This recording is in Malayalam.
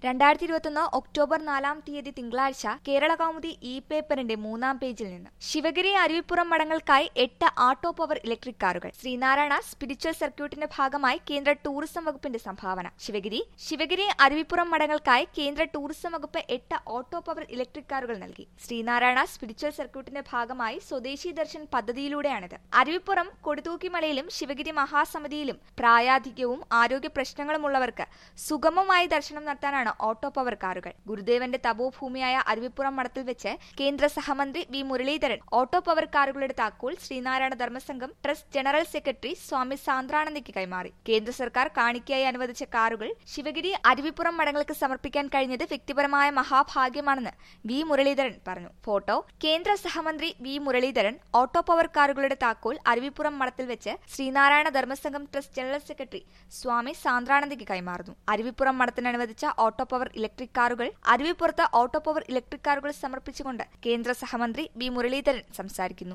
രണ്ടായിരത്തി ഇരുപത്തൊന്ന് ഒക്ടോബർ നാലാം തീയതി തിങ്കളാഴ്ച കേരള കൗമുദി ഇ പേപ്പറിന്റെ മൂന്നാം പേജിൽ നിന്ന് ശിവഗിരി അരുവിപ്പുറം മടങ്ങൾക്കായി എട്ട് ആട്ടോ പവർ ഇലക്ട്രിക് കാറുകൾ ശ്രീനാരായണ സ്പിരിച്വൽ സർക്യൂട്ടിന്റെ ഭാഗമായി കേന്ദ്ര ടൂറിസം വകുപ്പിന്റെ സംഭാവന ശിവഗിരി ശിവഗിരി അരുവിപ്പുറം മടങ്ങൾക്കായി കേന്ദ്ര ടൂറിസം വകുപ്പ് എട്ട് ഓട്ടോ പവർ ഇലക്ട്രിക് കാറുകൾ നൽകി ശ്രീനാരായണ സ്പിരിച്വൽ സർക്യൂട്ടിന്റെ ഭാഗമായി സ്വദേശി ദർശൻ പദ്ധതിയിലൂടെയാണിത് അരുവിപ്പുറം കൊടുതൂക്കിമലയിലും ശിവഗിരി മഹാസമിതിയിലും പ്രായാധിക്യവും ആരോഗ്യ പ്രശ്നങ്ങളുമുള്ളവർക്ക് സുഗമമായി ദർശനം നടത്താനാണ് ഓട്ടോ പവർ കാറുകൾ ഗുരുദേവന്റെ തപോഭൂമിയായ അരുവിപ്പുറം മഠത്തിൽ വെച്ച് കേന്ദ്ര സഹമന്ത്രി വി മുരളീധരൻ ഓട്ടോ പവർ കാറുകളുടെ താക്കോൽ Sreenarayana Dharmasangham trust general secretary Swami സാന്ദ്രാനന്ദയ്ക്ക് കൈമാറി കേന്ദ്ര സർക്കാർ കാണിക്കയായി അനുവദിച്ച കാറുകൾ ശിവഗിരി അരുവിപ്പുറം മഠങ്ങൾക്ക് സമർപ്പിക്കാൻ കഴിഞ്ഞത് വ്യക്തിപരമായ മഹാഭാഗ്യമാണെന്ന് വി മുരളീധരൻ പറഞ്ഞു ഫോട്ടോ കേന്ദ്ര സഹമന്ത്രി വി മുരളീധരൻ ഓട്ടോ പവർ കാറുകളുടെ താക്കോൽ അരുവിപ്പുറം മഠത്തിൽ വെച്ച് Sreenarayana Dharmasangham trust general secretary Swami സാന്ദ്രാനന്ദയ്ക്ക് കൈമാറുന്നു അരുവിപ്പുറം മഠത്തിന് അനുവദിച്ച ഓട്ടോ പവർ ഇലക്ട്രിക് കാറുകൾ അരുവിപ്പുറത്ത് ഓട്ടോ പവർ ഇലക്ട്രിക് കാറുകൾ സമർപ്പിച്ചുകൊണ്ട് കേന്ദ്ര സഹമന്ത്രി വി മുരളീധരൻ സംസാരിക്കുന്നു